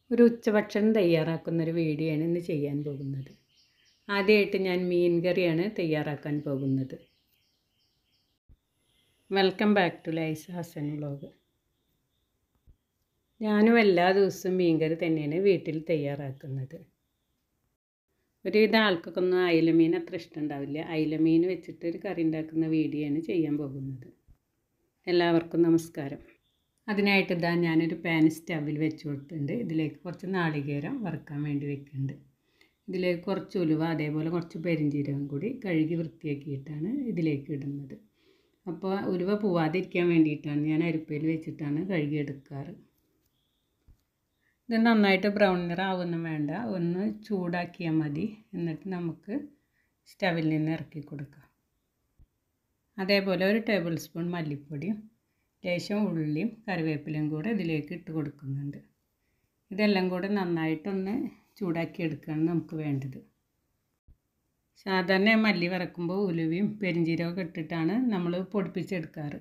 ഒരു ഉച്ചഭക്ഷണം തയ്യാറാക്കുന്നൊരു വീഡിയോ ആണ് ഇന്ന് ചെയ്യാൻ പോകുന്നത് ആദ്യമായിട്ട് ഞാൻ മീൻ കറിയാണ് തയ്യാറാക്കാൻ പോകുന്നത് welcome back to Lais Hasan vlog ഞാനും എല്ലാ ദിവസവും മീൻ കറി തന്നെയാണ് വീട്ടിൽ തയ്യാറാക്കുന്നത് ഒരുവിധ ആൾക്കൊക്കെ ഒന്നും അയിലമീൻ അത്ര ഇഷ്ടമുണ്ടാവില്ല അയിലമീൻ വെച്ചിട്ട് ഒരു കറി ഉണ്ടാക്കുന്ന വീഡിയോ ആണ് ചെയ്യാൻ പോകുന്നത് എല്ലാവർക്കും നമസ്കാരം അതിനായിട്ട് ഇതാ ഞാനൊരു പാൻ സ്റ്റവിൽ വെച്ച് കൊടുത്തിട്ടുണ്ട് ഇതിലേക്ക് കുറച്ച് നാളികേരം വറുക്കാൻ വേണ്ടി വെക്കുന്നുണ്ട് ഇതിലേക്ക് കുറച്ച് ഉലുവ അതേപോലെ കുറച്ച് പെരിഞ്ചീരകം കൂടി കഴുകി വൃത്തിയാക്കിയിട്ടാണ് ഇതിലേക്ക് ഇടുന്നത് അപ്പോൾ ഉലുവ പോവാതിരിക്കാൻ വേണ്ടിയിട്ടാണ് ഞാൻ അരിപ്പയിൽ വെച്ചിട്ടാണ് കഴുകിയെടുക്കാറ് ഇത് നന്നായിട്ട് ബ്രൗൺ നിറാവൊന്നും വേണ്ട ഒന്ന് ചൂടാക്കിയാൽ മതി എന്നിട്ട് നമുക്ക് സ്റ്റവിൽ നിന്ന് ഇറക്കി കൊടുക്കാം അതേപോലെ ഒരു ടേബിൾ സ്പൂൺ മല്ലിപ്പൊടിയും ലേശം ഉള്ളിയും കറിവേപ്പിലയും കൂടെ ഇതിലേക്ക് ഇട്ട് കൊടുക്കുന്നുണ്ട് ഇതെല്ലാം കൂടെ നന്നായിട്ടൊന്ന് ചൂടാക്കി എടുക്കുകയാണ് നമുക്ക് വേണ്ടത് സാധാരണ മല്ലി വറക്കുമ്പോൾ ഉലുവയും പെരിഞ്ചീരകമൊക്കെ ഇട്ടിട്ടാണ് നമ്മൾ പൊടിപ്പിച്ചെടുക്കാറ്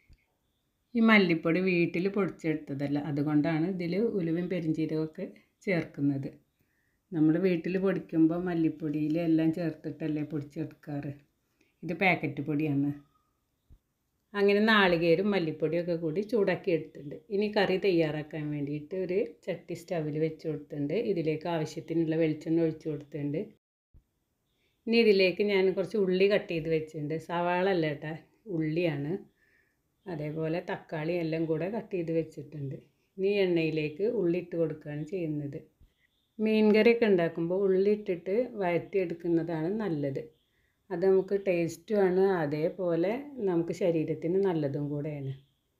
ഈ മല്ലിപ്പൊടി വീട്ടിൽ പൊടിച്ചെടുത്തതല്ല അതുകൊണ്ടാണ് ഇതിൽ ഉലുവയും പെരിഞ്ചീരകമൊക്കെ ചേർക്കുന്നത് നമ്മൾ വീട്ടിൽ പൊടിക്കുമ്പോൾ മല്ലിപ്പൊടിയിൽ എല്ലാം ചേർത്തിട്ടല്ലേ പൊടിച്ചെടുക്കാറ് ഇത് പാക്കറ്റ് പൊടിയാണ് അങ്ങനെ നാളികേരും മല്ലിപ്പൊടിയൊക്കെ കൂടി ചൂടാക്കി എടുത്തിട്ടുണ്ട് ഇനി കറി തയ്യാറാക്കാൻ വേണ്ടിയിട്ട് ഒരു ചട്ടി സ്റ്റവിൽ വെച്ച് കൊടുത്തിട്ടുണ്ട് ഇതിലേക്ക് ആവശ്യത്തിനുള്ള വെളിച്ചെണ്ണ ഒഴിച്ച് കൊടുത്തിട്ടുണ്ട് ഇനി ഇതിലേക്ക് ഞാൻ കുറച്ച് ഉള്ളി കട്ട് ചെയ്ത് വെച്ചിട്ടുണ്ട് സവാള അല്ല കേട്ടോ ഉള്ളിയാണ് അതേപോലെ തക്കാളി എല്ലാം കൂടെ കട്ട് ചെയ്ത് വെച്ചിട്ടുണ്ട് ഇനി എണ്ണയിലേക്ക് ഉള്ളി ഇട്ട് കൊടുക്കുകയാണ് ചെയ്യുന്നത് മീൻ കറിയൊക്കെ ഉണ്ടാക്കുമ്പോൾ ഉള്ളി ഇട്ടിട്ട് വഴറ്റിയെടുക്കുന്നതാണ് നല്ലത് അത് നമുക്ക് ടേസ്റ്റുമാണ് അതേപോലെ നമുക്ക് ശരീരത്തിന് നല്ലതും കൂടെയാണ്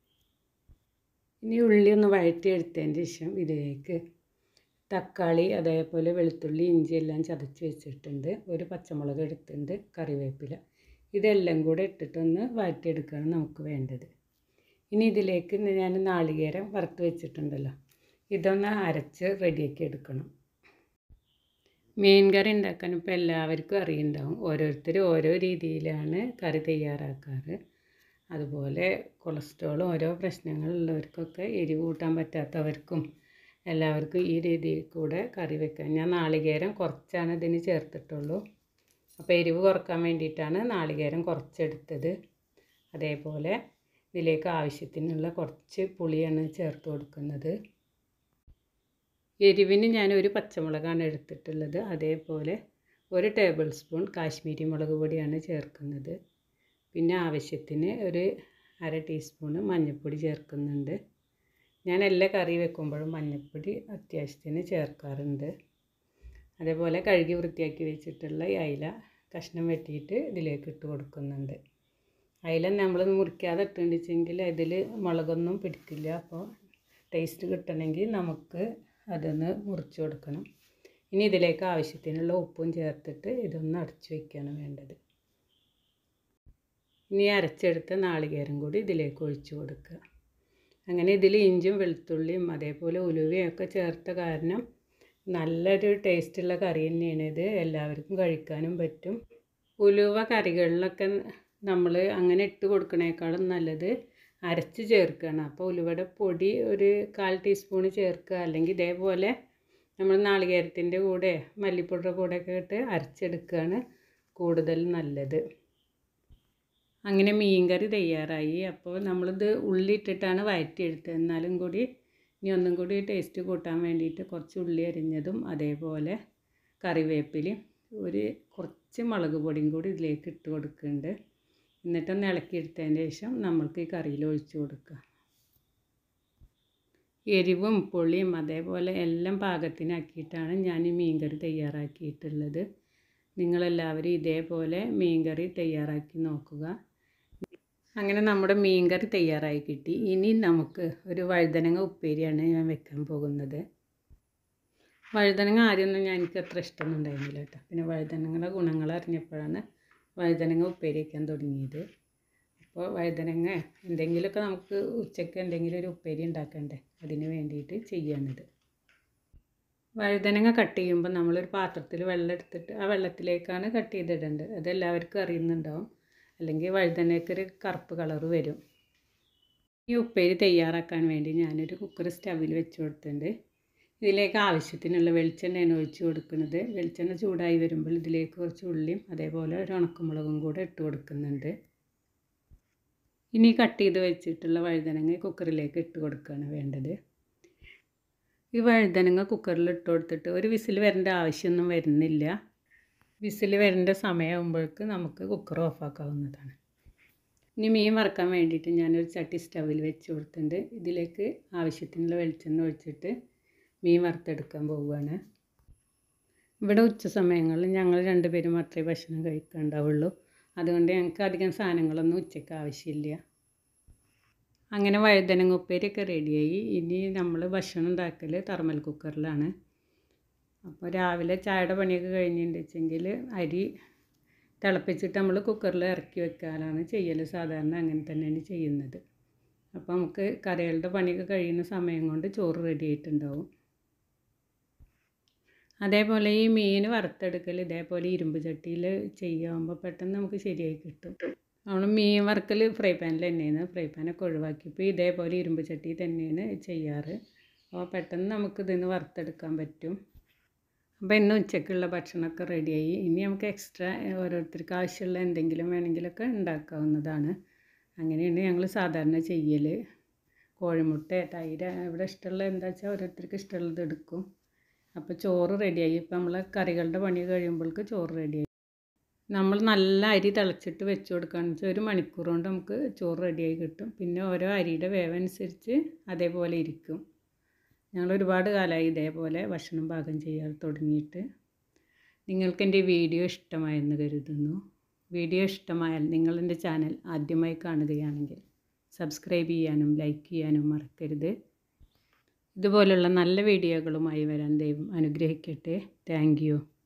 ഇനി ഉള്ളി ഒന്ന് വഴറ്റിയെടുത്തതിന് ശേഷം ഇതിലേക്ക് തക്കാളി അതേപോലെ വെളുത്തുള്ളി ഇഞ്ചി എല്ലാം ചതച്ച് വെച്ചിട്ടുണ്ട് ഒരു പച്ചമുളക് എടുത്തിട്ടുണ്ട് കറിവേപ്പില ഇതെല്ലാം കൂടെ ഇട്ടിട്ടൊന്ന് വഴറ്റിയെടുക്കുകയാണ് നമുക്ക് വേണ്ടത് ഇനി ഇതിലേക്ക് ഞാൻ നാളികേരം വറുത്ത് വെച്ചിട്ടുണ്ടല്ലോ ഇതൊന്ന് അരച്ച് റെഡിയാക്കി എടുക്കണം മീൻ കറി ഉണ്ടാക്കാൻ ഇപ്പോൾ എല്ലാവർക്കും അറിയുണ്ടാവും ഓരോരുത്തർ ഓരോ രീതിയിലാണ് കറി തയ്യാറാക്കാറ് അതുപോലെ കൊളസ്ട്രോളും ഓരോ പ്രശ്നങ്ങളുള്ളവർക്കൊക്കെ എരിവ് കൂട്ടാൻ പറ്റാത്തവർക്കും എല്ലാവർക്കും ഈ രീതിയിൽ കൂടെ കറി വെക്കാൻ ഞാൻ നാളികേരം കുറച്ചാണ് ഇതിന് ചേർത്തിട്ടുള്ളൂ അപ്പോൾ എരിവ് കുറക്കാൻ വേണ്ടിയിട്ടാണ് നാളികേരം കുറച്ചെടുത്തത് അതേപോലെ ഇതിലേക്ക് ആവശ്യത്തിനുള്ള കുറച്ച് പുളിയാണ് ചേർത്ത് കൊടുക്കുന്നത് എരിവിന് ഞാൻ ഒരു പച്ചമുളകാണ് എടുത്തിട്ടുള്ളത് അതേപോലെ ഒരു ടേബിൾ സ്പൂൺ കാശ്മീരി മുളക് പൊടിയാണ് ചേർക്കുന്നത് പിന്നെ ആവശ്യത്തിന് ഒരു അര ടീസ്പൂണ് മഞ്ഞൾപ്പൊടി ചേർക്കുന്നുണ്ട് ഞാൻ എല്ലാ കറി വെക്കുമ്പോഴും മഞ്ഞൾപ്പൊടി അത്യാവശ്യത്തിന് ചേർക്കാറുണ്ട് അതേപോലെ കഴുകി വൃത്തിയാക്കി വെച്ചിട്ടുള്ള അയില കഷ്ണം വെട്ടിയിട്ട് ഇതിലേക്ക് ഇട്ട് കൊടുക്കുന്നുണ്ട് അയില നമ്മൾ മുറിക്കാതെ ഇട്ടുണ്ടെച്ചെങ്കിൽ ഇതിൽ മുളകൊന്നും പിടിക്കില്ല അപ്പോൾ ടേസ്റ്റ് കിട്ടണമെങ്കിൽ നമുക്ക് അതൊന്ന് മുറിച്ച് കൊടുക്കണം ഇനി ഇതിലേക്ക് ആവശ്യത്തിനുള്ള ഉപ്പും ചേർത്തിട്ട് ഇതൊന്ന് അടച്ചു വയ്ക്കുകയാണ് വേണ്ടത് ഇനി അരച്ചെടുത്ത നാളികേരം കൂടി ഇതിലേക്ക് ഒഴിച്ചു കൊടുക്കുക അങ്ങനെ ഇതിൽ ഇഞ്ചും വെളുത്തുള്ളിയും അതേപോലെ ഉലുവയും ഒക്കെ ചേർത്ത കാരണം നല്ലൊരു ടേസ്റ്റുള്ള കറി തന്നെയാണ് ഇത് എല്ലാവർക്കും കഴിക്കാനും പറ്റും ഉലുവ കറികളിലൊക്കെ നമ്മൾ അങ്ങനെ ഇട്ട് കൊടുക്കണേക്കാളും നല്ലത് അരച്ച് ചേർക്കുകയാണ് അപ്പോൾ ഉലുവയുടെ പൊടി ഒരു കാൽ ടീസ്പൂൺ ചേർക്കുക അല്ലെങ്കിൽ ഇതേപോലെ നമ്മൾ നാളികേരത്തിൻ്റെ കൂടെ മല്ലിപ്പൊടിയുടെ കൂടെയൊക്കെ ഇട്ട് അരച്ചെടുക്കുകയാണ് കൂടുതൽ നല്ലത് അങ്ങനെ മീൻകറി തയ്യാറായി അപ്പോൾ നമ്മളിത് ഉള്ളി ഇട്ടിട്ടാണ് വഴറ്റിയെടുത്തത് എന്നാലും കൂടി ഇനി ഒന്നും കൂടി ടേസ്റ്റ് കൂട്ടാൻ വേണ്ടിയിട്ട് കുറച്ച് ഉള്ളി അരിഞ്ഞതും അതേപോലെ കറിവേപ്പിലയും ഒരു കുറച്ച് മുളക് പൊടിയും കൂടി ഇതിലേക്ക് ഇട്ട് കൊടുക്കുന്നുണ്ട് എന്നിട്ടൊന്ന് ഇളക്കിയെടുത്തതിന് ശേഷം നമ്മൾക്ക് ഈ കറിയിൽ ഒഴിച്ചു കൊടുക്കുക എരിവും പുളിയും അതേപോലെ എല്ലാം പാകത്തിനാക്കിയിട്ടാണ് ഞാൻ ഈ മീൻകറി തയ്യാറാക്കിയിട്ടുള്ളത് നിങ്ങളെല്ലാവരും ഇതേപോലെ മീൻകറി തയ്യാറാക്കി നോക്കുക അങ്ങനെ നമ്മുടെ മീൻകറി തയ്യാറായി കിട്ടി ഇനി നമുക്ക് ഒരു വഴുതനങ്ങ ഉപ്പേരിയാണ് ഞാൻ വെക്കാൻ പോകുന്നത് വഴുതനങ്ങ ആദ്യമൊന്നും ഞാൻ എനിക്ക് അത്ര ഇഷ്ടമൊന്നും ഉണ്ടായിരുന്നില്ല കേട്ടോ പിന്നെ വഴുതനങ്ങളുടെ ഗുണങ്ങൾ അറിഞ്ഞപ്പോഴാണ് വഴുതനങ്ങ ഉപ്പേരി വയ്ക്കാൻ തുടങ്ങിയത് അപ്പോൾ വഴുതനങ്ങ എന്തെങ്കിലുമൊക്കെ നമുക്ക് ഉച്ചയ്ക്ക് എന്തെങ്കിലും ഒരു ഉപ്പേരി ഉണ്ടാക്കണ്ടേ അതിന് വേണ്ടിയിട്ട് ചെയ്യാണിത് വഴുതനങ്ങ കട്ട് ചെയ്യുമ്പോൾ നമ്മളൊരു പാത്രത്തിൽ വെള്ളം എടുത്തിട്ട് ആ വെള്ളത്തിലേക്കാണ് കട്ട് ചെയ്തിടേണ്ടത് അത് എല്ലാവർക്കും അറിയുന്നുണ്ടാവും അല്ലെങ്കിൽ വഴുതനയ്ക്കൊരു കറുപ്പ് കളറ് വരും ഈ ഉപ്പേരി തയ്യാറാക്കാൻ വേണ്ടി ഞാനൊരു കുക്കർ സ്റ്റവിൽ വെച്ച് കൊടുത്തിട്ടുണ്ട് ഇതിലേക്ക് ആവശ്യത്തിനുള്ള വെളിച്ചെണ്ണയാണ് ഒഴിച്ച് കൊടുക്കുന്നത് വെളിച്ചെണ്ണ ചൂടായി വരുമ്പോൾ ഇതിലേക്ക് കുറച്ച് ഉള്ളിയും അതേപോലെ ഒരു ഉണക്കമുളകും കൂടെ ഇട്ട് കൊടുക്കുന്നുണ്ട് ഇനി കട്ട് ചെയ്ത് വെച്ചിട്ടുള്ള വഴുതനങ്ങ കുക്കറിലേക്ക് ഇട്ട് കൊടുക്കുകയാണ് വേണ്ടത് ഈ വഴുതനങ്ങ കുക്കറിൽ ഇട്ട് കൊടുത്തിട്ട് ഒരു വിസിൽ വരേണ്ട ആവശ്യമൊന്നും വരുന്നില്ല വിസിൽ വരേണ്ട സമയമാകുമ്പോഴേക്ക് നമുക്ക് കുക്കർ ഓഫാക്കാവുന്നതാണ് ഇനി മീൻ വറക്കാൻ വേണ്ടിയിട്ട് ഞാനൊരു ചട്ടി സ്റ്റവിൽ വെച്ച് കൊടുത്തിട്ടുണ്ട് ഇതിലേക്ക് ആവശ്യത്തിനുള്ള വെളിച്ചെണ്ണ ഒഴിച്ചിട്ട് മീൻ വറുത്തെടുക്കാൻ പോവുകയാണ് ഇവിടെ ഉച്ച സമയങ്ങളിൽ ഞങ്ങൾ രണ്ടുപേരും മാത്രമേ ഭക്ഷണം കഴിക്കാനുണ്ടാവുള്ളൂ അതുകൊണ്ട് ഞങ്ങൾക്ക് അധികം സാധനങ്ങളൊന്നും ഉച്ചയ്ക്ക് ആവശ്യമില്ല അങ്ങനെ വഴുതനങ്ങ ഉപ്പേരിയൊക്കെ റെഡിയായി ഇനി നമ്മൾ ഭക്ഷണം ഉണ്ടാക്കൽ തെർമൽ കുക്കറിലാണ് അപ്പോൾ രാവിലെ ചായയുടെ പണിയൊക്കെ കഴിഞ്ഞിട്ടുണ്ട് വെച്ചെങ്കിൽ അരി തിളപ്പിച്ചിട്ട് നമ്മൾ കുക്കറിൽ ഇറക്കി വെക്കാനാണ് ചെയ്യൽ സാധാരണ അങ്ങനെ തന്നെയാണ് ചെയ്യുന്നത് അപ്പോൾ നമുക്ക് കറികളുടെ പണിയൊക്കെ കഴിയുന്ന സമയം കൊണ്ട് ചോറ് റെഡി ആയിട്ടുണ്ടാവും അതേപോലെ ഈ മീൻ വറുത്തെടുക്കൽ ഇതേപോലെ ഇരുമ്പ് ചട്ടിയിൽ ചെയ്യുമ്പോൾ പെട്ടെന്ന് നമുക്ക് ശരിയായി കിട്ടും നമ്മൾ മീൻ വറുക്കൽ ഫ്രൈ പാനിൽ തന്നെയാണ് ഫ്രൈ പാനൊക്കെ ഒഴിവാക്കിയപ്പോൾ ഇതേപോലെ ഇരുമ്പ് ചട്ടി തന്നെയാണ് ചെയ്യാറ് അപ്പോൾ പെട്ടെന്ന് നമുക്ക് ഇതിന്ന് വറുത്തെടുക്കാൻ പറ്റും അപ്പോൾ ഇന്ന് ഉച്ചക്കുള്ള ഭക്ഷണമൊക്കെ റെഡിയായി ഇനി നമുക്ക് എക്സ്ട്രാ ഓരോരുത്തർക്ക് ആവശ്യമുള്ള എന്തെങ്കിലും വേണമെങ്കിലൊക്കെ ഉണ്ടാക്കാവുന്നതാണ് അങ്ങനെയാണ് ഞങ്ങൾ സാധാരണ ചെയ്യൽ കോഴിമുട്ട തൈര് ഇവിടെ ഇഷ്ടമുള്ള എന്താ വെച്ചാൽ ഓരോരുത്തർക്ക് ഇഷ്ടമുള്ളത് എടുക്കും അപ്പോൾ ചോറ് റെഡിയായി ഇപ്പം നമ്മൾ കറികളുടെ പണി കഴിയുമ്പോഴേക്ക് ചോറ് റെഡിയായി നമ്മൾ നല്ല അരി തിളച്ചിട്ട് വെച്ച് കൊടുക്കുകയാണെന്ന് വെച്ചാൽ ഒരു മണിക്കൂർ കൊണ്ട് നമുക്ക് ചോറ് റെഡിയായി കിട്ടും പിന്നെ ഓരോ അരിയുടെ വേവനുസരിച്ച് അതേപോലെ ഇരിക്കും ഞങ്ങൾ ഒരുപാട് കാലമായി ഇതേപോലെ ഭക്ഷണം പാകം ചെയ്യാൻ തുടങ്ങിയിട്ട് നിങ്ങൾക്ക് എൻ്റെ വീഡിയോ ഇഷ്ടമായെന്ന് കരുതുന്നു വീഡിയോ ഇഷ്ടമായാൽ നിങ്ങൾ എൻ്റെ ചാനൽ ആദ്യമായി കാണുകയാണെങ്കിൽ സബ്സ്ക്രൈബ് ചെയ്യാനും ലൈക്ക് ചെയ്യാനും മറക്കരുത് ഇതുപോലുള്ള നല്ല വീഡിയോകളുമായി വരാൻ ദൈവം അനുഗ്രഹിക്കട്ടെ താങ്ക്